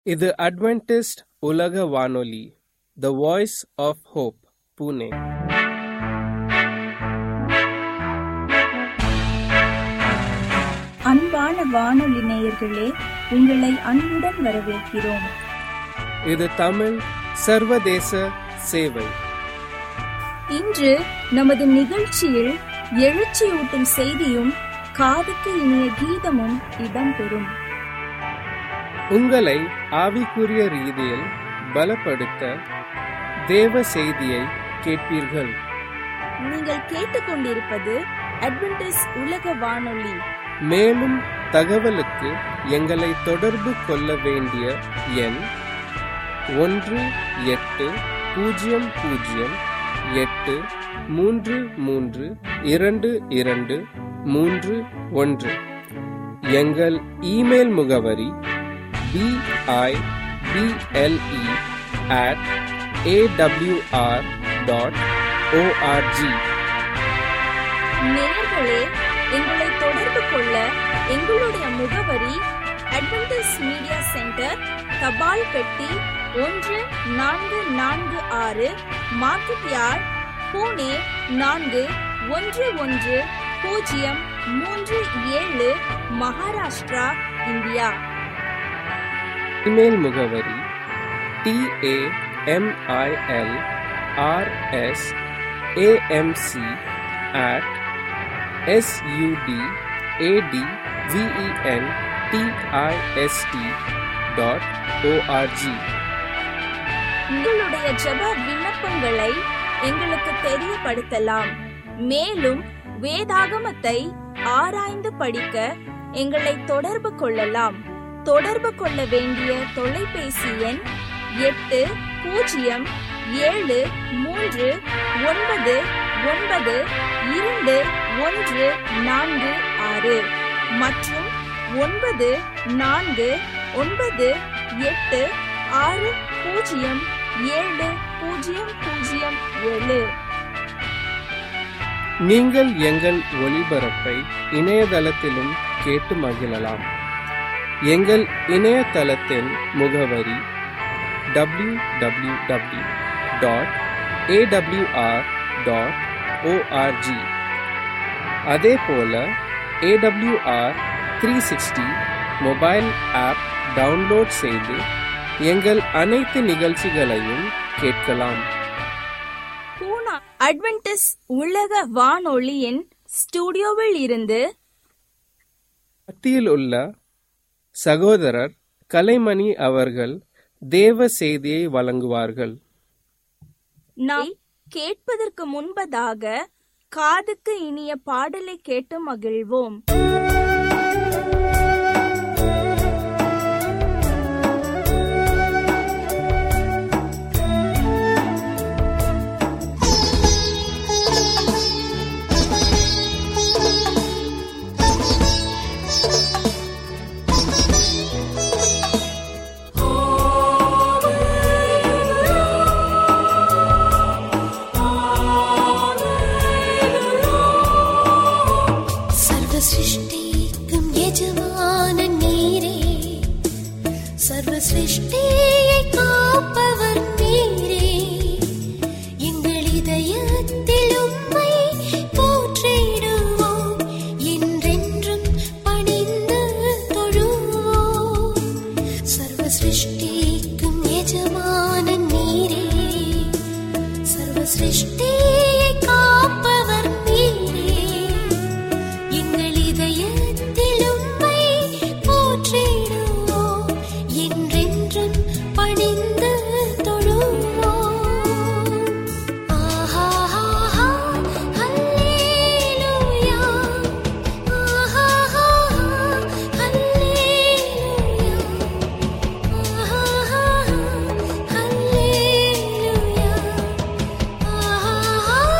இது அட்வென்டிஸ்ட் உலக வானொலி the voice of hope Pune அன்பான வானொலி நேயர்களே உங்களை அன்புடன் வரவேற்கிறோம் இது தமிழ் சர்வதேச சேவை இன்று நமது நிகழ்ச்சியில் எழுச்சியூட்டும் செய்தியும் காதுக்கு இனிய கீதமும் இடம்பெறும் உங்களை ஆவிக்குரிய ரீதியில் பலப்படுத்த தேவ செய்தியை கேட்பீர்கள் நீங்கள் கேட்டுக்கொண்டிருப்பது அட்வென்டிஸ் உலக வானொலி மேலும் தகவலுக்கு எங்களை தொடர்பு கொள்ள வேண்டிய எண் ஒன்று எட்டு பூஜ்ஜியம் பூஜ்ஜியம் எட்டு மூன்று மூன்று இரண்டு இரண்டு மூன்று ஒன்று எங்கள் இமெயில் முகவரி P I B L E at A W R dot O R G நேயர்களே எங்களை தொடர்பு கொள்ள எங்களுடைய முகவரி அட்வென்டிஸ் மீடியா சென்டர் தபால் பெட்டி ஒன்று நான்கு நான்கு ஆறு மார்க்கெட் யார்ட் பூனே நான்கு ஒன்று ஒன்று பூஜ்ஜியம் மூன்று ஏழு மகாராஷ்டிரா இந்தியா இமெயில் முகவரி T A M I L R S A M C at S U D A D V E N D I S T dot O R G உங்களுடைய ஜெப விண்ணப்பங்களை எங்களுக்கு தெரியப்படுத்தலாம் மேலும் வேதாகமத்தை ஆராய்ந்து படிக்க எங்களை தொடர்பு கொள்ளலாம் தொடர்பு கொள்ள வேண்டிய தொலைபேசி எண் எட்டு பூஜ்ஜியம் ஏழு மூன்று ஒன்பது ஒன்பது இரண்டு ஒன்று நான்கு ஆறு மற்றும் ஒன்பது நான்கு ஒன்பது எட்டு ஆறு பூஜ்ஜியம் ஏழு பூஜ்ஜியம் பூஜ்ஜியம் ஏழு நீங்கள் எங்கள் ஒளிபரப்பை இணையதளத்திலும் கேட்டு மகிழலாம் எங்கள் இணையதளத்தின் முகவரி W W W dot A W R dot O R G அதே போல A W R three sixty mobile app download செய்து எங்கள் அனைத்து நிகழ்ச்சிகளையும் கேட்கலாம் பூனா அட்வென்டிஸ் உலக வானொலியின் ஸ்டுடியோவில் இருந்து மத்தியில் உள்ள சகோதரர் கலைமணி அவர்கள் தேவ செய்தியை வழங்குவார்கள் நாம் கேட்பதற்கு முன்பதாக காதுக்கு இனிய பாடலை கேட்டு மகிழ்வோம் സർവ സൃഷ്ടിക്കും യജമാനൻ നീരേ സർവ സൃഷ്ടിയെ കാപ്പവർ നീരേ எங்கள் இதயத்தில் உம்மை போற்றிடுவோம் என்றென்றும் பணிந்து தொழுவோம் சர்வ சிருஷ்டிக்கும் எஜமானன் நீரே சர்வ சிருஷ்டியை காப்பவர் நீரே எங்கள் இதயத்தில் உம்மை போற்றிடுவோம் என்றென்றும் பணிந்து தொழுவோம் ஆஹா ஹல்லேலூயா ஆஹா ஹல்லேலூயா ஆஹா ஹல்லேலூயா ஆஹா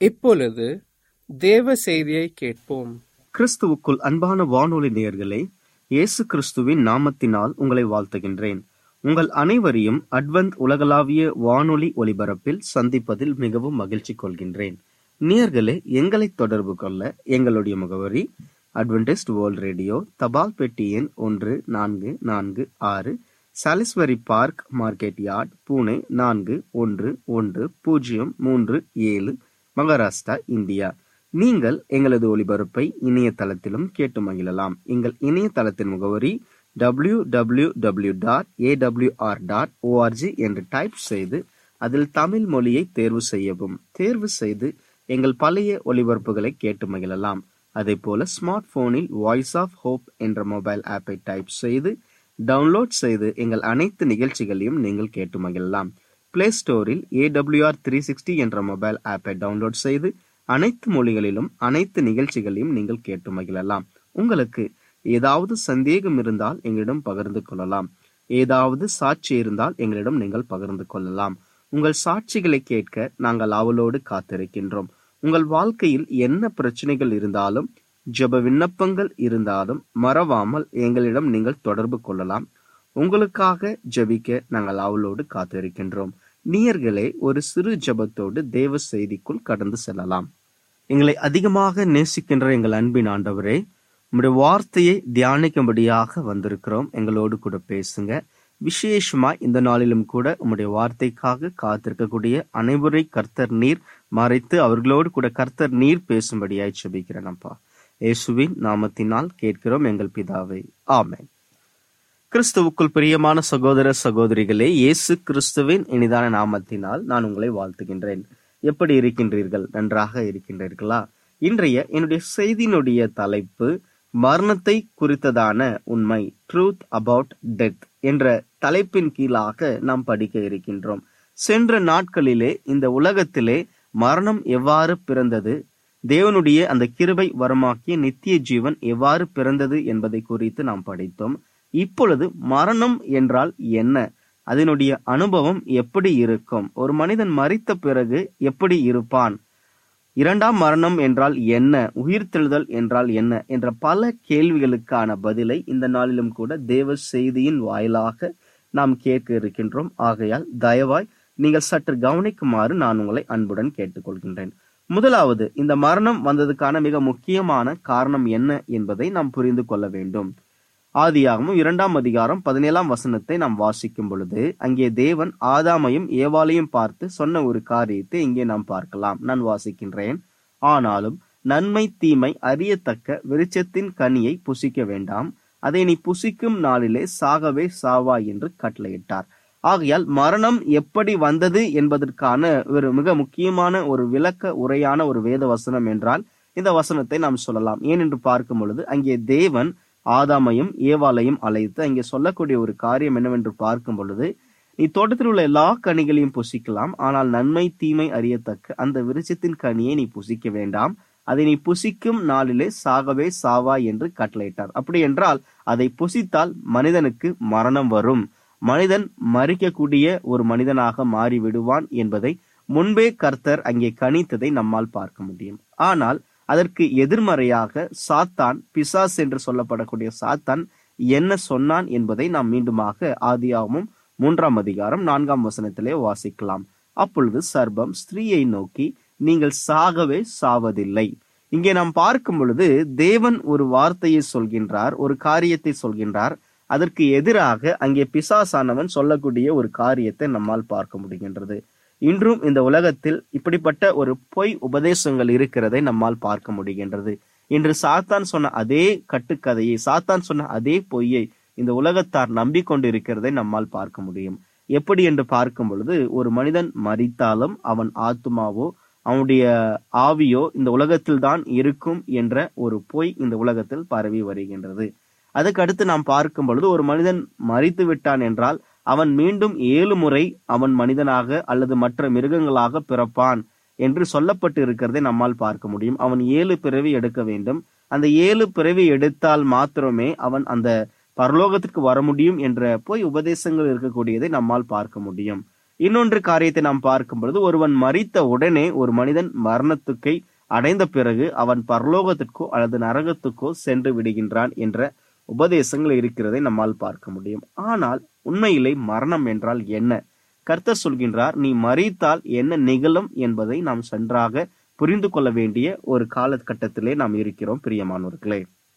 இப்பொழுது தேவ செய்தியை கேட்போம் கிறிஸ்துவுக்குள் அன்பான வானொலி நேயர்களே இயேசு கிறிஸ்துவின் நாமத்தினால் உங்களை வாழ்த்துகின்றேன் உங்கள் அனைவரையும் அட்வந்த் உலகளாவிய வானொலி ஒலிபரப்பில் சந்திப்பதில் மிகவும் மகிழ்ச்சி கொள்கின்றேன் நேயர்களே எங்களை தொடர்பு கொள்ள எங்களுடைய முகவரி அட்வென்டிஸ்ட் வேர்ல்ட் ரேடியோ தபால் பெட்டி எண் ஒன்று நான்கு நான்கு ஆறு Salisbury park market yard Pune நான்கு ஒன்று ஒன்று பூஜ்ஜியம் மூன்று ஏழு மகாராஷ்டிரா இந்தியா நீங்கள் எங்களது ஒலிபரப்பை இணையதளத்திலும் கேட்டு மகிழலாம் எங்கள் இணையதளத்தின் முகவரி W W W dot A W R dot O R G என்று டைப் செய்து அதில் தமிழ் மொழியை தேர்வு செய்யவும் தேர்வு செய்து எங்கள் பழைய ஒலிபரப்புகளை கேட்டு மகிழலாம் அதே போல ஸ்மார்ட் போனில் வாய்ஸ் ஆஃப் ஹோப் என்ற மொபைல் ஆப்பை டைப் செய்து டவுன்லோட் செய்து எங்கள் அனைத்து நிகழ்ச்சிகளையும் நீங்கள் கேட்டு மகிழலாம் பிளே ஸ்டோரில் ஏடபிள்யூஆர் த்ரீ சிக்ஸ்டி என்ற மொபைல் ஆப்பை டவுன்லோட் செய்து அனைத்து மொழிகளிலும் அனைத்து நிகழ்ச்சிகளையும் நீங்கள் கேட்டு மகிழலாம் உங்களுக்கு ஏதாவது சந்தேகம் இருந்தால் எங்களிடம் பகிர்ந்து கொள்ளலாம் ஏதாவது சாட்சி இருந்தால் எங்களிடம் நீங்கள் பகிர்ந்து கொள்ளலாம் உங்கள் சாட்சிகளை கேட்க நாங்கள் ஆவலோடு காத்திருக்கின்றோம் உங்கள் வாழ்க்கையில் என்ன பிரச்சனைகள் இருந்தாலும் ஜெப விண்ணப்பங்கள் இருந்தாலும் மறவாமல் எங்களிடம் நீங்கள் தொடர்பு கொள்ளலாம் உங்களுக்காக ஜெபிக்க நாங்கள் ஆவலோடு காத்திருக்கின்றோம் நீயர்களே ஒரு சிறு ஜெபத்தோடு தேவ செய்திக்குள் கடந்து செல்லலாம் எங்களை அதிகமாக நேசிக்கின்ற எங்கள் அன்பின் ஆண்டவரே உம்முடைய வார்த்தையை தியானிக்கும்படியாக வந்திருக்கிறோம் எங்களோடு கூட பேசுங்க விசேஷமா இந்த நாளிலும் கூட உம்முடைய வார்த்தைக்காக காத்திருக்கக்கூடிய அனைவரை கர்த்தர் நீர் மறைத்து அவர்களோடு கூட கர்த்தர் நீர் பேசும்படியாய் செபிக்கிறேன் அப்பா இயேசுவின் நாமத்தினால் கேட்கிறோம் எங்கள் பிதாவை ஆமென் கிறிஸ்துவுக்குள் பிரியமான சகோதர சகோதரிகளே இயேசு கிறிஸ்துவின் இனிதான நாமத்தினால் நான் உங்களை வாழ்த்துகின்றேன் எப்படி இருக்கின்றீர்கள் நன்றாக இருக்கின்றீர்களா இன்றைய என்னுடைய செய்தியினுடைய தலைப்பு மரணத்தை குறித்ததான உண்மை ட்ரூத் அபவுட் டெத் என்ற தலைப்பின் கீழாக நாம் படிக்க இருக்கின்றோம் சென்ற நாட்களிலே இந்த உலகத்திலே மரணம் எவ்வாறு பிறந்தது தேவனுடைய அந்த கிருபை வரமாக்கிய நித்திய ஜீவன் எவ்வாறு பிறந்தது என்பதை குறித்து நாம் படித்தோம் இப்பொழுது மரணம் என்றால் என்ன அதனுடைய அனுபவம் எப்படி இருக்கும் ஒரு மனிதன் மறித்த பிறகு எப்படி இருப்பான் இரண்டாம் மரணம் என்றால் என்ன உயிர்த்தெழுதல் என்றால் என்ன என்ற பல கேள்விகளுக்கான பதிலை இந்த நாளிலும் கூட தேவ செய்தியின் வாயிலாக நாம் கேட்க இருக்கின்றோம் ஆகையால் தயவாய் நீங்கள் சற்று கவனிக்குமாறு நான் உங்களை அன்புடன் கேட்டுக்கொள்கின்றேன் முதலாவது இந்த மரணம் வந்ததுக்கான மிக முக்கியமான காரணம் என்ன என்பதை நாம் புரிந்து கொள்ள வேண்டும் ஆதியாகமும் இரண்டாம் அதிகாரம் பதினேழாம் வசனத்தை நாம் வாசிக்கும் பொழுது அங்கே தேவன் ஆதாமையும் ஏவாளையும் பார்த்து சொன்ன ஒரு காரியத்தை இங்கே நாம் பார்க்கலாம் நான் வாசிக்கின்றேன் ஆனாலும் நன்மை தீமை அறியத்தக்க விருட்சத்தின் கனியை புசிக்க வேண்டாம் அதை நீ புசிக்கும் நாளிலே சாகவே சாவா என்று கட்டளையிட்டார் ஆகையால் மரணம் எப்படி வந்தது என்பதற்கான ஒரு மிக முக்கியமான ஒரு விளக்க உரையான ஒரு வேத வசனம் என்றால் இந்த வசனத்தை நாம் சொல்லலாம் ஏன் என்று பார்க்கும் பொழுது அங்கே தேவன் ஆதாமையும் ஏவாளையும் அழைத்து அங்கே சொல்லக்கூடிய ஒரு காரியம் என்னவென்று பார்க்கும் பொழுது நீ தோட்டத்தில் உள்ள எல்லா கனிகளையும் புசிக்கலாம் ஆனால் நன்மை தீமை அறியத்தக்க அந்த விருட்சத்தின் கனியை நீ புசிக்க வேண்டாம் அதை நீ புசிக்கும் நாளிலே சாகவே சாவா என்று கட்டளையிட்டார் அப்படி என்றால் அதை புசித்தால் மனிதனுக்கு மரணம் வரும் மனிதன் மறிக்கக்கூடிய ஒரு மனிதனாக மாறி விடுவான் என்பதை முன்பே கர்த்தர் அங்கே கணித்ததை நம்மால் பார்க்க முடியும் ஆனால் அதற்கு எதிர்மறையாக சாத்தான் பிசாஸ் என்று சொல்லப்படக்கூடிய சாத்தான் என்ன சொன்னான் என்பதை நாம் மீண்டுமாக ஆதியாகமும் மூன்றாம் அதிகாரம் நான்காம் வசனத்திலே வாசிக்கலாம் அப்பொழுது சர்பம் ஸ்திரீயை நோக்கி நீங்கள் சாகவே சாவதில்லை இங்கே நாம் பார்க்கும் பொழுது தேவன் ஒரு வார்த்தையை சொல்கின்றார் ஒரு காரியத்தை சொல்கின்றார் அதற்கு எதிராக அங்கே பிசாசானவன் சொல்லக்கூடிய ஒரு காரியத்தை நம்மால் பார்க்க முடிகின்றது இன்றும் இந்த உலகத்தில் இப்படிப்பட்ட ஒரு பொய் உபதேசங்கள் இருக்கிறதை நம்மால் பார்க்க முடிகின்றது இன்று சாத்தான் சொன்ன அதே கட்டுக்கதையை சாத்தான் சொன்ன அதே பொய்யை இந்த உலகத்தார் நம்பிக்கொண்டு இருக்கிறதை நம்மால் பார்க்க முடியும் எப்படி என்று பார்க்கும் பொழுது ஒரு மனிதன் மரித்தாலும் அவன் ஆத்மாவோ அவனுடைய ஆவியோ இந்த உலகத்தில் தான் இருக்கும் என்ற ஒரு பொய் இந்த உலகத்தில் பரவி வருகின்றது அதுக்கு அடுத்து நாம் பார்க்கும் பொழுது ஒரு மனிதன் மறித்து விட்டான் என்றால் அவன் மீண்டும் ஏழு முறை அவன் மனிதனாக அல்லது மற்ற மிருகங்களாக பிறப்பான் என்று சொல்லப்பட்டு இருக்கிறதை நம்மால் பார்க்க முடியும் அவன் ஏழு பிறவி எடுக்க வேண்டும் அந்த ஏழு பிறவி எடுத்தால் மாத்திரமே அவன் அந்த பரலோகத்திற்கு வர முடியும் என்ற பொய் உபதேசங்கள் இருக்கக்கூடியதை நம்மால் பார்க்க முடியும் இன்னொன்று காரியத்தை நாம் பார்க்கும் பொழுது ஒருவன் மறித்த உடனே ஒரு மனிதன் மரணத்துக்கை அடைந்த பிறகு அவன் பரலோகத்திற்கோ அல்லது நரகத்துக்கோ சென்று விடுகின்றான் என்ற உபதேசங்கள் இருக்கிறதை நம்மால் பார்க்க முடியும் ஆனால் உண்மையிலே மரணம் என்றால் என்ன கர்த்தர் சொல்கின்றார் நீ மறித்தால் என்ன நிகழும் என்பதை நாம் சென்றாக புரிந்து கொள்ள வேண்டிய ஒரு காலகட்டத்திலே நாம் இருக்கிறோம் பிரியமானவர்களே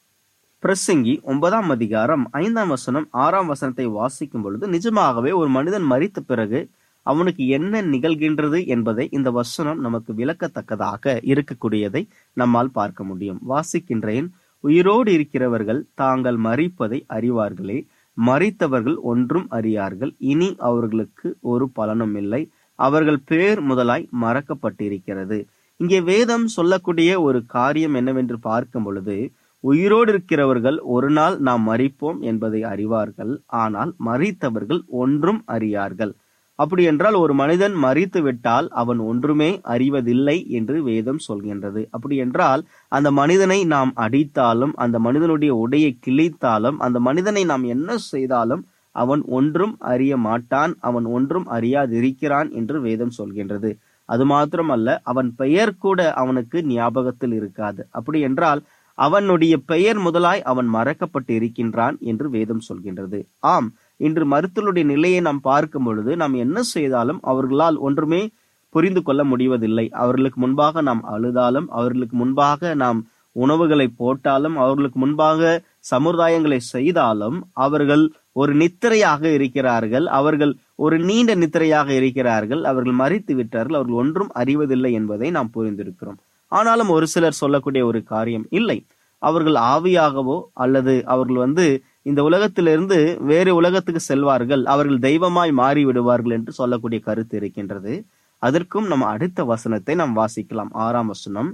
பிரசங்கி ஒன்பதாம் அதிகாரம் ஐந்தாம் வசனம் ஆறாம் வசனத்தை வாசிக்கும் பொழுது நிஜமாகவே ஒரு மனிதன் மறித்த பிறகு அவனுக்கு என்ன நிகழ்கின்றது என்பதை இந்த வசனம் நமக்கு விளக்கத்தக்கதாக இருக்கக்கூடியதை நம்மால் பார்க்க முடியும் வாசிக்கின்றேன் உயிரோடு இருக்கிறவர்கள் தாங்கள் மறிப்பதை அறிவார்களே மறித்தவர்கள் ஒன்றும் அறியார்கள் இனி அவர்களுக்கு ஒரு பலனும் இல்லை அவர்கள் பேர் முதலாய் மறக்கப்பட்டிருக்கிறது இங்கே வேதம் சொல்லக்கூடிய ஒரு காரியம் என்னவென்று பார்க்கும் பொழுது உயிரோடு இருக்கிறவர்கள் ஒரு நாள் நாம் மறிப்போம் என்பதை அறிவார்கள் ஆனால் மறித்தவர்கள் ஒன்றும் அறியார்கள் அப்படி என்றால் ஒரு மனிதன் மறித்து விட்டால் அவன் ஒன்றுமே அறிவதில்லை என்று வேதம் சொல்கின்றது அப்படி என்றால் அந்த மனிதனை நாம் அடித்தாலும் அந்த மனிதனுடைய உடையை கிழித்தாலும் அந்த மனிதனை நாம் என்ன செய்தாலும் அவன் ஒன்றும் அறிய மாட்டான் அவன் ஒன்றும் அறியாதிருக்கிறான் என்று வேதம் சொல்கின்றது அது மாத்திரமல்ல அவன் பெயர் கூட அவனுக்கு ஞாபகத்தில் இருக்காது அப்படி என்றால் அவனுடைய பெயர் முதலாய் அவன் மறக்கப்பட்டு இருக்கின்றான் என்று வேதம் சொல்கின்றது ஆம் இன்று மருத்துவருடைய நிலையை நாம் பார்க்கும் பொழுது நாம் என்ன செய்தாலும் அவர்களால் ஒன்றுமே புரிந்து கொள்ள முடிவதில்லை அவர்களுக்கு முன்பாக நாம் அழுதாலும் அவர்களுக்கு முன்பாக நாம் உணவுகளை போட்டாலும் அவர்களுக்கு முன்பாக சமுதாயங்களை செய்தாலும் அவர்கள் ஒரு நித்திரையாக இருக்கிறார்கள் அவர்கள் ஒரு நீண்ட நித்திரையாக இருக்கிறார்கள் அவர்கள் மறித்து விட்டார்கள் அவர்கள் ஒன்றும் அறிவதில்லை என்பதை நாம் புரிந்திருக்கிறோம் ஆனாலும் ஒரு சிலர் சொல்லக்கூடிய ஒரு காரியம் இல்லை அவர்கள் ஆவியாகவோ அல்லது அவர்கள் வந்து இந்த உலகத்திலிருந்து வேறு உலகத்துக்கு செல்வார்கள் அவர்கள் தெய்வமாய் மாறி விடுவார்கள் என்று சொல்லக்கூடிய கருத்து இருக்கின்றது அதற்கும் நம்ம அடுத்த வசனத்தை நாம் வாசிக்கலாம் ஆறாம் வசனம்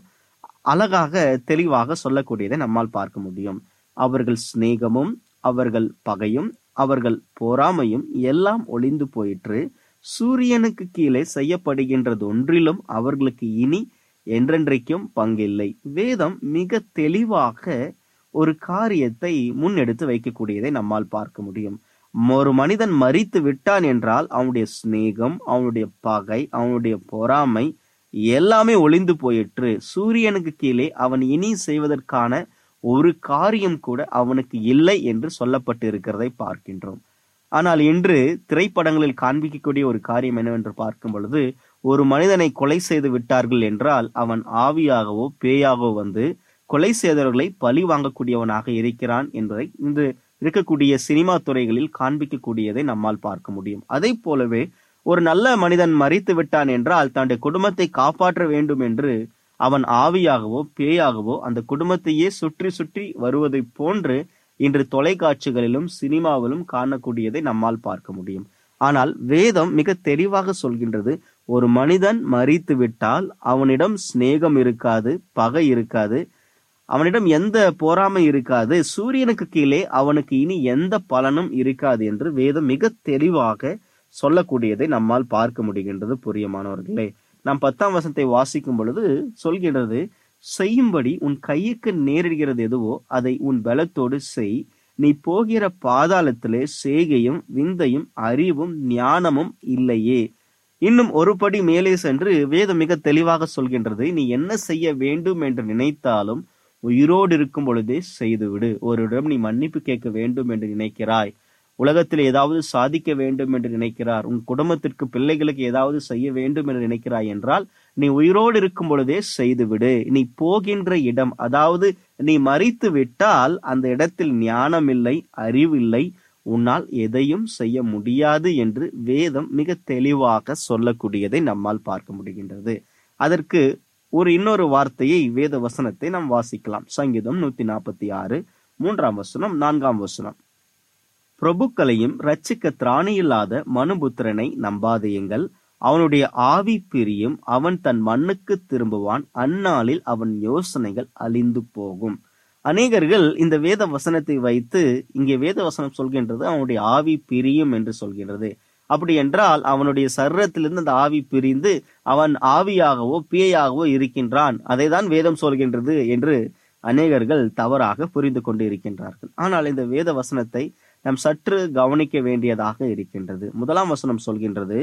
அழகாக தெளிவாக சொல்லக்கூடியதை நம்மால் பார்க்க முடியும் அவர்கள் சிநேகமும் அவர்கள் பகையும் அவர்கள் பொறாமையும் எல்லாம் ஒளிந்து போயிற்று சூரியனுக்கு கீழே செய்யப்படுகின்றது ஒன்றிலும் அவர்களுக்கு இனி என்றென்றைக்கும் பங்கில்லை வேதம் மிக தெளிவாக ஒரு காரியத்தை முன்னெடுத்து வைக்கக்கூடியதை நம்மால் பார்க்க முடியும் ஒரு மனிதன் மறித்து விட்டான் என்றால் அவனுடைய சிநேகம் அவனுடைய பகை அவனுடைய பொறாமை எல்லாமே ஒளிந்து போயிற்று சூரியனுக்கு கீழே அவன் இனி செய்வதற்கான ஒரு காரியம் கூட அவனுக்கு இல்லை என்று சொல்லப்பட்டு இருக்கிறதை பார்க்கின்றோம் ஆனால் இன்று திரைப்படங்களில் காண்பிக்கக்கூடிய ஒரு காரியம் என்னவென்று பார்க்கும் பொழுது ஒரு மனிதனை கொலை செய்து விட்டார்கள் என்றால் அவன் ஆவியாகவோ பேயாகவோ வந்து கொலை செய்தவர்களை பழி வாங்கக்கூடியவனாக இருக்கிறான் என்பதை இன்று இருக்கக்கூடிய சினிமா துறைகளில் காண்பிக்கக்கூடியதை நம்மால் பார்க்க முடியும் அதை போலவே ஒரு நல்ல மனிதன் மறித்து விட்டான் என்றால் தன்னுடைய குடும்பத்தை காப்பாற்ற வேண்டும் என்று அவன் ஆவியாகவோ பேயாகவோ அந்த குடும்பத்தையே சுற்றி சுற்றி வருவதை போன்று இன்று தொலைக்காட்சிகளிலும் சினிமாவிலும் காணக்கூடியதை நம்மால் பார்க்க முடியும் ஆனால் வேதம் மிக தெளிவாக சொல்கின்றது ஒரு மனிதன் மறித்து விட்டால் அவனிடம் சிநேகம் இருக்காது பகை இருக்காது அவனிடம் எந்த போராமை இருக்காது சூரியனுக்கு கீழே அவனுக்கு இனி எந்த பலனும் இருக்காது என்று வேதம் மிக தெளிவாக சொல்லக்கூடியதை நம்மால் பார்க்க முடிகின்றது புரியமானவர்களே நாம் பத்தாம் வசனத்தை வாசிக்கும் பொழுது சொல்கின்றது செய்யும்படி உன் கையுக்கு நேரிடுகிறது எதுவோ அதை உன் பலத்தோடு செய் நீ போகிற பாதாளத்திலே சேகையும் விந்தையும் அறிவும் ஞானமும் இல்லையே இன்னும் ஒரு படி மேலே சென்று வேதம் மிக தெளிவாக சொல்கின்றது நீ என்ன செய்ய வேண்டும் என்று நினைத்தாலும் உயிரோடு இருக்கும் பொழுதே செய்துவிடு ஒருவரிடம் நீ மன்னிப்பு கேட்க வேண்டும் என்று நினைக்கிறாய் உலகத்தில் ஏதாவது சாதிக்க வேண்டும் என்று நினைக்கிறார் உன் குடும்பத்திற்கு பிள்ளைகளுக்கு ஏதாவது செய்ய வேண்டும் என்று நினைக்கிறாய் என்றால் நீ உயிரோடு இருக்கும் பொழுதே செய்துவிடு நீ போகின்ற இடம் அதாவது நீ மறித்து விட்டால் அந்த இடத்தில் ஞானம் இல்லை அறிவில்லை உன்னால் எதையும் செய்ய முடியாது என்று வேதம் மிக தெளிவாக சொல்லக்கூடியதை நம்மால் பார்க்க முடிகின்றது அதற்கு ஒரு இன்னொரு வார்த்தையை வேத வசனத்தை நாம் வாசிக்கலாம் சங்கீதம் நூத்தி நாற்பத்தி ஆறு மூன்றாம் வசனம் நான்காம் வசனம் பிரபுக்களையும் ரட்சிக்க திராணியில்லாத மனுபுத்திரனை நம்பாதேயுங்கள் அவனுடைய ஆவி பிரியும் அவன் தன் மண்ணுக்கு திரும்புவான் அந்நாளில் அவன் யோசனைகள் அழிந்து போகும் அநேகர்கள் இந்த வேத வசனத்தை வைத்து இங்கே வேத வசனம் சொல்கின்றது அவனுடைய ஆவி பிரியும் என்று சொல்கின்றது அப்படி என்றால் அவனுடைய சரீரத்திலிருந்து அந்த ஆவி பிரிந்து அவன் ஆவியாகவோ பேயாகவோ இருக்கின்றான் அதைதான் வேதம் சொல்கின்றது என்று அநேகர்கள் தவறாக புரிந்து கொண்டு இருக்கின்றார்கள் ஆனால் இந்த வேத வசனத்தை நாம் சற்று கவனிக்க வேண்டியதாக இருக்கின்றது முதலாம் வசனம் சொல்கின்றது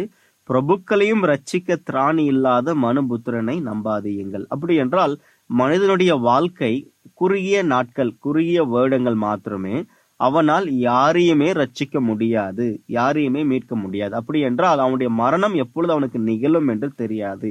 பிரபுக்களையும் ரட்சிக்க திராணி இல்லாத மனுபுத்திரனை நம்பாதீங்கள் அப்படி என்றால் மனிதனுடைய வாழ்க்கை குறுகிய நாட்கள் குறுகிய வருடங்கள் மாத்திரமே அவனால் யாரையுமே ரட்சிக்க முடியாது யாரையுமே மீட்க முடியாது அப்படி என்றால் அவனுடைய மரணம் எப்பொழுது அவனுக்கு நிகழும் என்று தெரியாது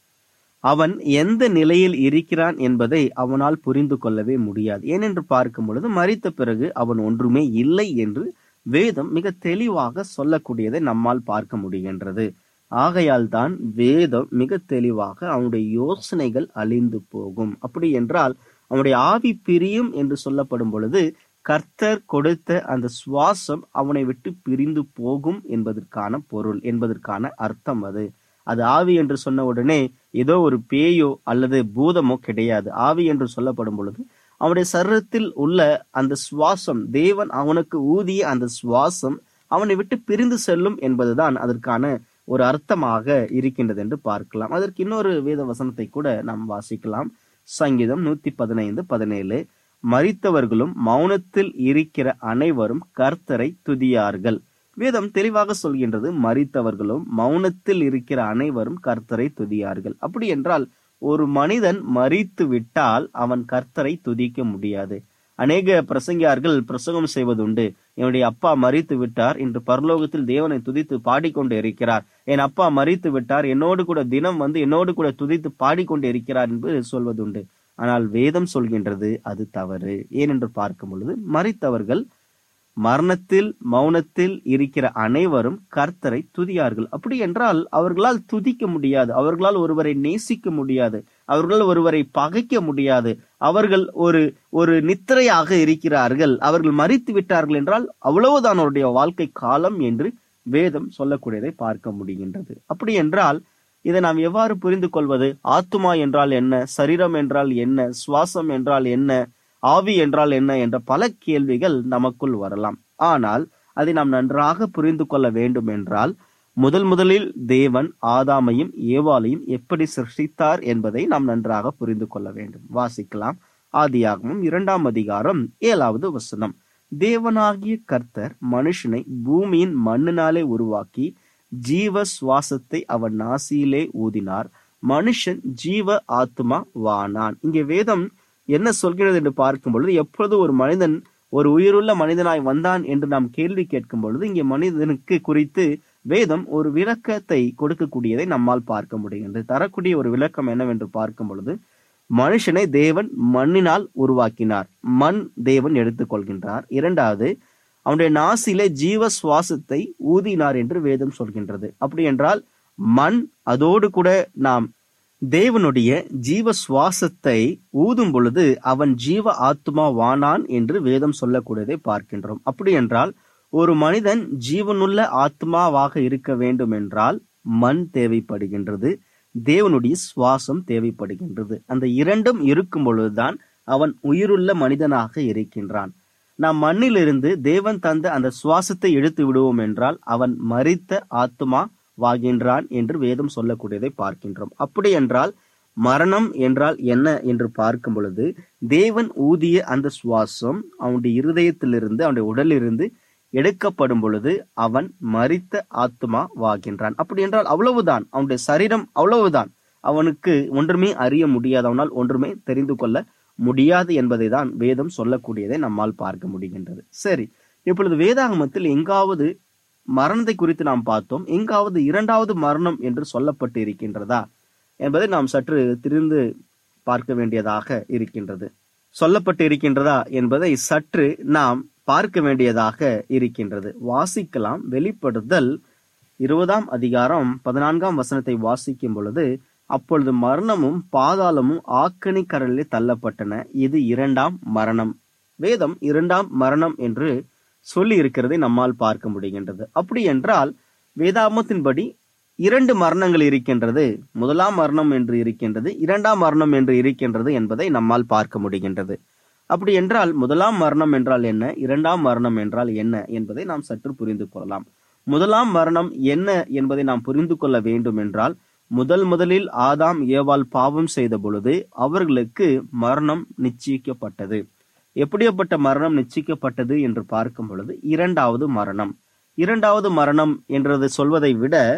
அவன் எந்த நிலையில் இருக்கிறான் என்பதை அவனால் புரிந்து கொள்ளவே முடியாது ஏனென்று பார்க்கும் பொழுது மறித்த பிறகு அவன் ஒன்றுமே இல்லை என்று வேதம் மிக தெளிவாக சொல்லக்கூடியதை நம்மால் பார்க்க முடிகின்றது ஆகையால் தான் வேதம் மிக தெளிவாக அவனுடைய யோசனைகள் அழிந்து போகும் அப்படி என்றால் அவனுடைய ஆவி பிரியும் என்று சொல்லப்படும் பொழுது கர்த்தர் கொடுத்த அந்த சுவாசம் அவனை விட்டு பிரிந்து போகும் என்பதற்கான பொருள் என்பதற்கான அர்த்தம் அது அது ஆவி என்று சொன்ன உடனே ஏதோ ஒரு பேயோ அல்லது பூதமோ கிடையாது ஆவி என்று சொல்லப்படும் பொழுது அவனுடைய சரீரத்தில் உள்ள அந்த சுவாசம் தேவன் அவனுக்கு ஊதிய அந்த சுவாசம் அவனை விட்டு பிரிந்து செல்லும் என்பதுதான் அதற்கான ஒரு அர்த்தமாக இருக்கின்றது என்று பார்க்கலாம் அதற்கு இன்னொரு வேத வசனத்தை கூட நாம் வாசிக்கலாம் சங்கீதம் நூத்தி பதினைந்து பதினேழு மரித்தவர்களும் மௌனத்தில் இருக்கிற அனைவரும் கர்த்தரை துதியார்கள் வேதம் தெளிவாக சொல்கின்றது மரித்தவர்களும் மௌனத்தில் இருக்கிற அனைவரும் கர்த்தரை துதியார்கள் அப்படி என்றால் ஒரு மனிதன் மறித்து விட்டால் அவன் கர்த்தரை துதிக்க முடியாது அநேக பிரசங்கியார்கள் பிரசங்கம் செய்வதுண்டு என்னுடைய அப்பா மறித்து விட்டார் இன்று பரலோகத்தில் தேவனை துதித்து பாடிக்கொண்டு இருக்கிறார் என் அப்பா மறித்து விட்டார் என்னோடு கூட தினம் வந்து என்னோடு கூட துதித்து பாடிக்கொண்டு இருக்கிறார் என்று சொல்வதுண்டு ஆனால் வேதம் சொல்கின்றது அது தவறு ஏனென்று பார்க்கும் பொழுது மறித்தவர்கள் மரணத்தில் மௌனத்தில் இருக்கிற அனைவரும் கர்த்தரை துதியார்கள் அப்படி என்றால் அவர்களால் துதிக்க முடியாது அவர்களால் ஒருவரை நேசிக்க முடியாது அவர்களால் ஒருவரை பகைக்க முடியாது அவர்கள் ஒரு ஒரு நித்திரையாக இருக்கிறார்கள் அவர்கள் மறித்து விட்டார்கள் என்றால் அவ்வளவுதான் அவருடைய வாழ்க்கை காலம் என்று வேதம் சொல்லக்கூடியதை பார்க்க முடிகின்றது அப்படி என்றால் இதை நாம் எவ்வாறு புரிந்து கொள்வது ஆத்துமா என்றால் என்ன சரீரம் என்றால் என்ன சுவாசம் என்றால் என்ன ஆவி என்றால் என்ன என்ற பல கேள்விகள் நமக்குள் வரலாம் ஆனால் அதை நாம் நன்றாக புரிந்து கொள்ள வேண்டும் என்றால் முதல் முதலில் தேவன் ஆதாமையும் ஏவாளையும் எப்படி சிருஷ்டித்தார் என்பதை நாம் நன்றாக புரிந்து கொள்ள வேண்டும் வாசிக்கலாம் ஆதியாகமும் இரண்டாம் அதிகாரம் ஏழாவது வசனம் தேவனாகிய கர்த்தர் மனுஷனை பூமியின் மண்ணினாலே உருவாக்கி ஜீவ சுவாசத்தை அவன் நாசியிலே ஊதினார் மனுஷன் ஜீவ ஆத்மா வானான் இங்கே வேதம் என்ன சொல்கிறது என்று பார்க்கும் பொழுது எப்பொழுது ஒரு மனிதன் ஒரு உயிருள்ள மனிதனாய் வந்தான் என்று நாம் கேள்வி கேட்கும் பொழுது இங்கே மனிதனுக்கு குறித்து வேதம் ஒரு விளக்கத்தை கொடுக்கக்கூடியதை நம்மால் பார்க்க முடிகின்றது தரக்கூடிய ஒரு விளக்கம் என்னவென்று பார்க்கும் பொழுது மனுஷனை தேவன் மண்ணினால் உருவாக்கினார் மண் தேவன் எடுத்துக்கொள்கின்றார் இரண்டாவது அவனுடைய நாசிலே ஜீவ சுவாசத்தை ஊதினார் என்று வேதம் சொல்கின்றது அப்படி என்றால் மண் அதோடு கூட நாம் தேவனுடைய ஜீவ சுவாசத்தை ஊதும் பொழுது அவன் ஜீவ ஆத்மா வானான் என்று வேதம் சொல்லக்கூடியதை பார்க்கின்றோம் அப்படி என்றால் ஒரு மனிதன் ஜீவனுள்ள ஆத்மாவாக இருக்க வேண்டும் என்றால் மண் தேவைப்படுகின்றது தேவனுடைய சுவாசம் தேவைப்படுகின்றது அந்த இரண்டும் இருக்கும் பொழுதுதான் அவன் உயிருள்ள மனிதனாக இருக்கின்றான் நாம் மண்ணிலிருந்து தேவன் தந்த அந்த சுவாசத்தை எடுத்து விடுவோம் என்றால் அவன் மரித்த ஆத்மா வாகின்றான் என்று வேதம் சொல்லக்கூடியதை பார்க்கின்றோம் அப்படி என்றால் மரணம் என்றால் என்ன என்று பார்க்கும் பொழுது தேவன் ஊதிய அந்த சுவாசம் அவனுடைய இருதயத்திலிருந்து அவனுடைய உடலிலிருந்து எடுக்கப்படும் பொழுது அவன் மரித்த ஆத்மா வாகின்றான் அப்படி என்றால் அவ்வளவுதான் அவனுடைய சரீரம் அவ்வளவுதான் அவனுக்கு ஒன்றுமே அறிய முடியாது அவனால் ஒன்றுமே தெரிந்து கொள்ள முடியாது என்பதை தான் வேதம் சொல்லக்கூடியதை நம்மால் பார்க்க முடிகின்றது சரி இப்பொழுது வேதாகமத்தில் எங்காவது மரணத்தை குறித்து நாம் பார்த்தோம் எங்காவது இரண்டாவது மரணம் என்று சொல்லப்பட்டு இருக்கின்றதா என்பதை நாம் சற்று திரிந்து பார்க்க வேண்டியதாக இருக்கின்றது சொல்லப்பட்டு இருக்கின்றதா என்பதை சற்று நாம் பார்க்க வேண்டியதாக இருக்கின்றது வாசிக்கலாம் வெளிப்படுதல் இருபதாம் அதிகாரம் பதினான்காம் வசனத்தை வாசிக்கும் பொழுது அப்பொழுது மரணமும் பாதாளமும் ஆக்கணி கடலில் தள்ளப்பட்டன இது இரண்டாம் மரணம் வேதம் இரண்டாம் மரணம் என்று சொல்லி இருக்கிறதை நம்மால் பார்க்க முடிகின்றது அப்படி என்றால் வேதாமத்தின்படி இரண்டு மரணங்கள் இருக்கின்றது முதலாம் மரணம் என்று இருக்கின்றது இரண்டாம் மரணம் என்று இருக்கின்றது என்பதை நம்மால் பார்க்க முடிகின்றது அப்படி என்றால் முதலாம் மரணம் என்றால் என்ன இரண்டாம் மரணம் என்றால் என்ன என்பதை நாம் சற்று புரிந்து கொள்ளலாம் முதலாம் மரணம் என்ன என்பதை நாம் புரிந்து கொள்ள வேண்டும் என்றால் முதல் முதலில் ஆதாம் ஏவாள் பாவம் செய்த பொழுது அவர்களுக்கு மரணம் நிச்சயிக்கப்பட்டது எப்படியாப்பட்ட மரணம் நிச்சயிக்கப்பட்டது என்று பார்க்கும் பொழுது இரண்டாவது மரணம் இரண்டாவது மரணம் என்றது சொல்வதை விட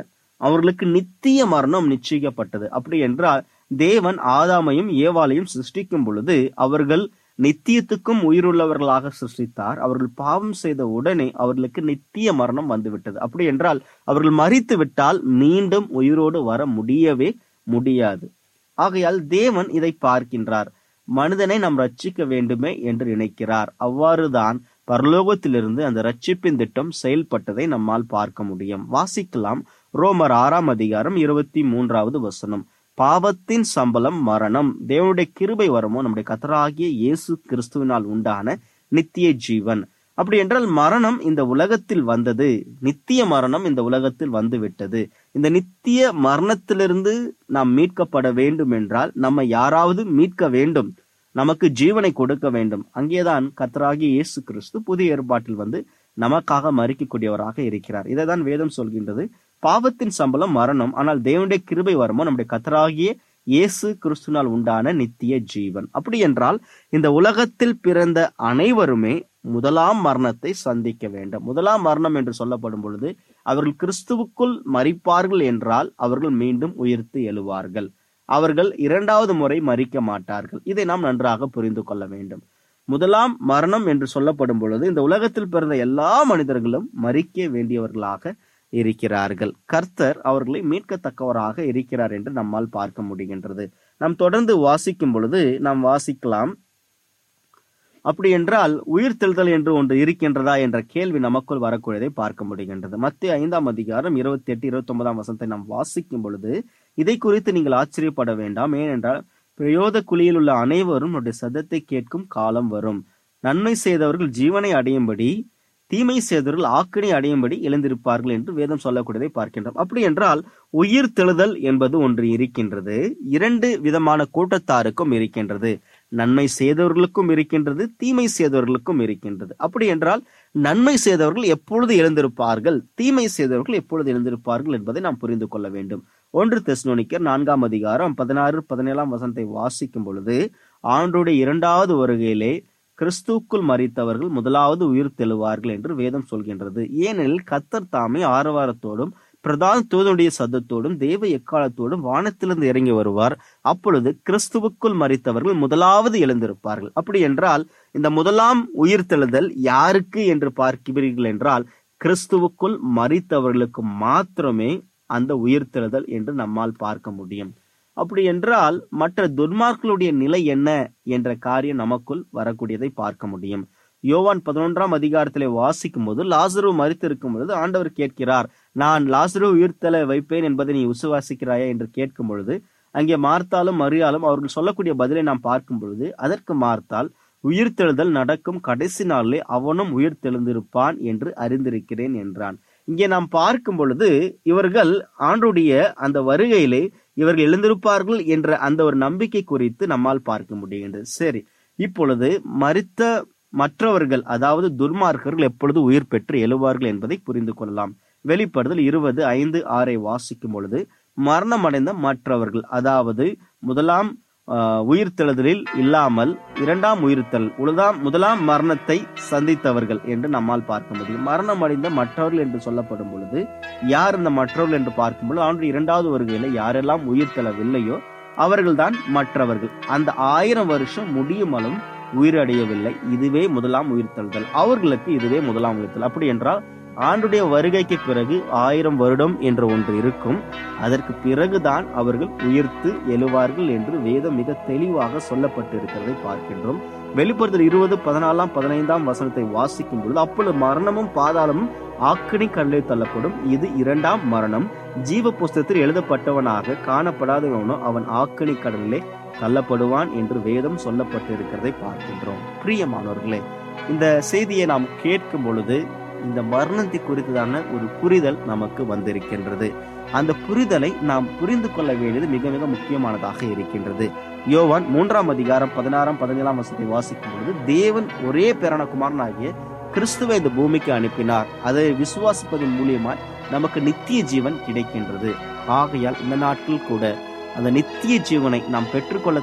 அவர்களுக்கு நித்திய மரணம் நிச்சயிக்கப்பட்டது அப்படி என்றால் தேவன் ஆதாமையும் ஏவாளையும் சிருஷ்டிக்கும் பொழுது அவர்கள் நித்தியத்துக்கும் உயிருள்ளவர்களாக சிருஷ்டித்தார் அவர்கள் பாவம் செய்த உடனே அவர்களுக்கு நித்திய மரணம் வந்துவிட்டது அப்படி என்றால் அவர்கள் மறித்து விட்டால் மீண்டும் உயிரோடு வர முடியவே முடியாது ஆகையால் தேவன் இதை பார்க்கின்றார் மனிதனை நாம் ரட்சிக்க வேண்டுமே என்று நினைக்கிறார் அவ்வாறுதான் பரலோகத்திலிருந்து அந்த ரட்சிப்பின் திட்டம் செயல்பட்டதை நம்மால் பார்க்க முடியும் வாசிக்கலாம் ரோமர் ஆறாம் அதிகாரம் இருபத்தி மூன்றாவது வசனம் பாவத்தின் சம்பளம் மரணம் தேவனுடைய கிருபை வரமோ நம்முடைய கத்தராகிய இயேசு கிறிஸ்துவினால் உண்டான நித்திய ஜீவன் அப்படி என்றால் மரணம் இந்த உலகத்தில் வந்தது நித்திய மரணம் இந்த உலகத்தில் வந்து விட்டது இந்த நித்திய மரணத்திலிருந்து நாம் மீட்கப்பட வேண்டும் என்றால் நம்ம யாராவது மீட்க வேண்டும் நமக்கு ஜீவனை கொடுக்க வேண்டும் அங்கேதான் கத்தராகிய இயேசு கிறிஸ்து புதிய ஏற்பாட்டில் வந்து நமக்காக மறிக்கக்கூடியவராக இருக்கிறார் இதை தான் வேதம் சொல்கின்றது பாவத்தின் சம்பளம் மரணம் ஆனால் தேவனுடைய கிருபை வரமோ நம்முடைய கத்தராகிய இயேசு கிறிஸ்துனால் உண்டான நித்திய ஜீவன் அப்படி என்றால் இந்த உலகத்தில் பிறந்த அனைவருமே முதலாம் மரணத்தை சந்திக்க வேண்டும் முதலாம் மரணம் என்று சொல்லப்படும் பொழுது அவர்கள் கிறிஸ்துவுக்குள் மறிப்பார்கள் என்றால் அவர்கள் மீண்டும் உயிர்த்து எழுவார்கள் அவர்கள் இரண்டாவது முறை மறிக்க மாட்டார்கள் இதை நாம் நன்றாக புரிந்து கொள்ள வேண்டும் முதலாம் மரணம் என்று சொல்லப்படும் பொழுது இந்த உலகத்தில் பிறந்த எல்லா மனிதர்களும் மறிக்க வேண்டியவர்களாக இருக்கிறார்கள் கர்த்தர் அவர்களை மீட்கத்தக்கவராக இருக்கிறார் என்று நம்மால் பார்க்க முடிகின்றது நாம் தொடர்ந்து வாசிக்கும் பொழுது நாம் வாசிக்கலாம் அப்படி என்றால் உயிர் தெழுதல் என்று ஒன்று இருக்கின்றதா என்ற கேள்வி நமக்குள் வரக்கூடியதை பார்க்க முடிகின்றது மத்திய ஐந்தாம் அதிகாரம் இருபத்தி எட்டு இருபத்தி ஒன்பதாம் வசனத்தை நாம் வாசிக்கும் பொழுது இதை குறித்து நீங்கள் ஆச்சரியப்பட வேண்டாம் ஏனென்றால் பிரயோத குழியில் உள்ள அனைவரும் நம்முடைய சத்தத்தை கேட்கும் காலம் வரும் நன்மை செய்தவர்கள் ஜீவனை அடையும்படி தீமை செய்தவர்கள் ஆக்கினை அடையும்படி எழுந்திருப்பார்கள் என்று வேதம் சொல்லக்கூடியதை பார்க்கின்றோம் அப்படி என்றால் உயிர் தெழுதல் என்பது ஒன்று இருக்கின்றது இரண்டு விதமான கூட்டத்தாருக்கும் இருக்கின்றது நன்மை செய்தவர்களுக்கும் இருக்கின்றது தீமை செய்தவர்களுக்கும் இருக்கின்றது அப்படி என்றால் நன்மை செய்தவர்கள் எப்பொழுது எழுந்திருப்பார்கள் தீமை செய்தவர்கள் எப்பொழுது எழுந்திருப்பார்கள் என்பதை நாம் புரிந்து கொள்ள வேண்டும் ஒன்று தெஸ்னோனிக்கர் நான்காம் அதிகாரம் பதினாறு பதினேழாம் வசனத்தை வாசிக்கும் பொழுது ஆண்டுடைய இரண்டாவது வருகையிலே கிறிஸ்துக்குள் மறித்தவர்கள் முதலாவது உயிர் தெழுவார்கள் என்று வேதம் சொல்கின்றது ஏனெனில் கத்தர் தாமே ஆரவாரத்தோடும் பிரதான தூதனுடைய சத்தத்தோடும் தேவ எக்காலத்தோடும் வானத்திலிருந்து இறங்கி வருவார் அப்பொழுது கிறிஸ்துவுக்குள் மறித்தவர்கள் முதலாவது எழுந்திருப்பார்கள் அப்படி என்றால் இந்த முதலாம் உயிர் தெழுதல் யாருக்கு என்று பார்க்கிறீர்கள் என்றால் கிறிஸ்துவுக்குள் மறித்தவர்களுக்கு மாத்திரமே அந்த உயிர் தெழுதல் என்று நம்மால் பார்க்க முடியும் அப்படி என்றால் மற்ற துன்மார்களுடைய நிலை என்ன என்ற காரியம் நமக்குள் வரக்கூடியதை பார்க்க முடியும் யோவான் பதினொன்றாம் அதிகாரத்திலே வாசிக்கும் போது லாசரு மறித்திருக்கும் பொழுது ஆண்டவர் கேட்கிறார் நான் லாசரு உயிர்த்தல வைப்பேன் என்பதை நீ விசுவாசிக்கிறாயா என்று கேட்கும் பொழுது அங்கே மார்த்தாலும் மரியாலும் அவர்கள் சொல்லக்கூடிய பதிலை நாம் பார்க்கும் பொழுது அதற்கு மார்த்தால் உயிர்த்தெழுதல் நடக்கும் கடைசி நாளிலே அவனும் உயிர் தெழுந்திருப்பான் என்று அறிந்திருக்கிறேன் என்றான் இங்கே நாம் பார்க்கும் பொழுது இவர்கள் ஆண்டுடைய அந்த வருகையிலே இவர்கள் எழுந்திருப்பார்கள் என்ற அந்த ஒரு நம்பிக்கை குறித்து நம்மால் பார்க்க முடிகின்றது சரி இப்பொழுது மறித்த மற்றவர்கள் அதாவது துர்மார்க்கர்கள் எப்பொழுது உயிர் பெற்று எழுவார்கள் என்பதை புரிந்து கொள்ளலாம் வெளிப்படுதல் இருபது ஐந்து ஆறை வாசிக்கும் பொழுது மரணமடைந்த மற்றவர்கள் அதாவது முதலாம் ஆஹ், உயிர்த்தெழுதலில் இல்லாமல் இரண்டாம் உயிர்த்தல் உலதாம் முதலாம் மரணத்தை சந்தித்தவர்கள் என்று நம்மால் பார்க்க முடியும் மரணம் அடைந்த மற்றவர்கள் என்று சொல்லப்படும் பொழுது யார் இந்த மற்றவர்கள் என்று பார்க்கும் பொழுது ஆண்டு இரண்டாவது வருகையில யாரெல்லாம் உயிர்த்தெழவில்லையோ அவர்கள்தான் மற்றவர்கள் அந்த ஆயிரம் வருஷம் முடியுமலும் உயிரடையவில்லை இதுவே முதலாம் உயிர்த்தெழுதல் அவர்களுக்கு இதுவே முதலாம் உயிர்த்தல் அப்படி என்றால் ஆண்டுடைய வருகைக்கு பிறகு ஆயிரம் வருடம் என்ற ஒன்று இருக்கும் அதற்கு பிறகுதான் அவர்கள் உயிர்த்து எழுவார்கள் என்று வேதம் மிக தெளிவாக சொல்லப்பட்டு இருக்கிறதை பார்க்கின்றோம் வெளிப்படுத்தல் இருபது பதினாலாம் பதினைந்தாம் வசனத்தை வாசிக்கும் பொழுது அப்பொழுது மரணமும் பாதாளமும் ஆக்கினி கடலில் தள்ளப்படும் இது இரண்டாம் மரணம் ஜீவ புஸ்தகத்தில் எழுதப்பட்டவனாக காணப்படாதவனோ அவன் ஆக்கினி கடலிலே தள்ளப்படுவான் என்று வேதம் சொல்லப்பட்டு இருக்கிறதை பார்க்கின்றோம் பிரியமானவர்களே இந்த செய்தியை நாம் கேட்கும் பொழுது இந்த மரணத்தை குறித்ததான ஒரு புரிதல் நமக்கு வந்திருக்கின்றது அந்த புரிதலை நாம் புரிந்து கொள்ள வேண்டியது மிக மிக முக்கியமானதாக இருக்கின்றது யோவான் மூன்றாம் அதிகாரம் பதினாறாம் பதினேழாம் வசத்தை வாசிக்கும் பொழுது தேவன் ஒரே பேரணகுமாரனாகிய கிறிஸ்துவை இந்த பூமிக்கு அனுப்பினார் அதை விசுவாசிப்பதன் மூலியமாய் நமக்கு நித்திய ஜீவன் கிடைக்கின்றது ஆகையால் இந்த நாட்கள் கூட அந்த நித்திய ஜீவனை நாம்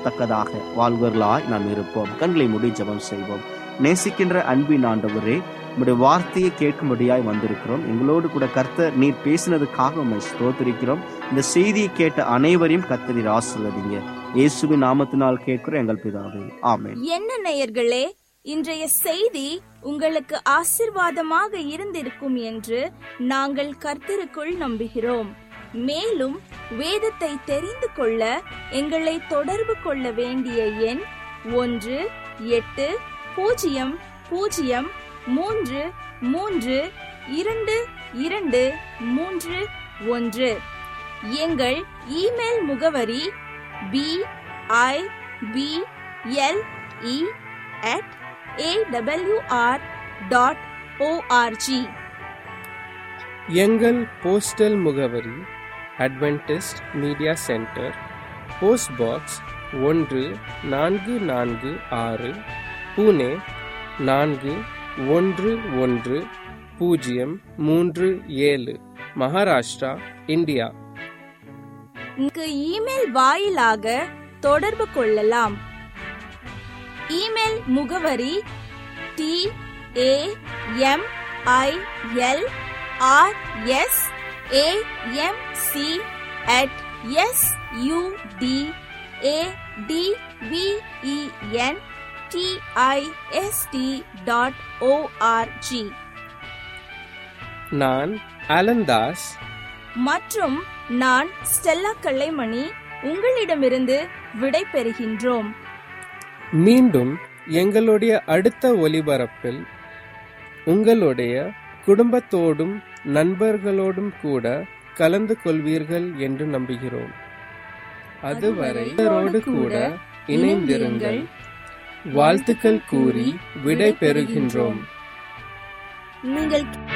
பெற்றுக்கொள்ளத்தக்கதாக வாழ்வர்களாய் நாம் இருப்போம் கண்களை மூடி ஜெபம் செய்வோம் நேசிக்கின்ற அன்பின் ஆண்டவரே உங்களுடைய வார்த்தையை கேட்கும்படியாய் வந்திருக்கிறோம் எங்களோடு கூட கர்த்தர் நீர் பேசினதுக்காக உண்மை ஸ்தோத்திரிக்கிறோம் இந்த செய்தியை கேட்ட அனைவரையும் கர்த்தர் ஆசிர்வதிங்க இயேசுவின் நாமத்தினால் கேட்கிறோம் எங்கள் பிதாவே ஆமென் என்ன நேயர்களே இன்றைய செய்தி உங்களுக்கு ஆசிர்வாதமாக இருந்திருக்கும் என்று நாங்கள் கர்த்தருக்குள் நம்புகிறோம் மேலும் வேதத்தை தெரிந்து கொள்ள எங்களை தொடர்பு கொள்ள வேண்டிய எண் ஒன்று எட்டு பூஜ்ஜியம் பூஜ்ஜியம் மூன்று மூன்று இரண்டு இரண்டு மூன்று ஒன்று எங்கள் இமெயில் முகவரி P I B L E at A W R dot O R G எங்கள் போஸ்டல் முகவரி Adventist media centre post box ஒன்று நான்கு நான்கு ஆறு புனே நான்கு ஒன்று ஒன்று பூஜ்ஜியம் மூன்று ஏழு மகாராஷ்டிரா இந்தியா இங்கு இமெயில் வாயிலாக தொடர்பு கொள்ளலாம் இமெயில் முகவரி T A M I L R S A M C at S U D A D V E N D I S T dot O R G நான் அலந்தாஸ் மற்றும் நான் ஸ்டெல்லா கல்லைமணி உங்களிடமிருந்து விடை பெறுகின்றோம் மீண்டும் எங்களுடைய அடுத்த ஒலிபரப்பில் உங்களுடைய குடும்பத்தோடும் நண்பர்களோடும் கூட கலந்து கொள்வீர்கள் என்று நம்புகிறோம் அதுவரை இவரோடு கூட இணைந்திருங்கள் வாழ்த்துக்கள் கூறி விடை பெறுகின்றோம் நீங்கள்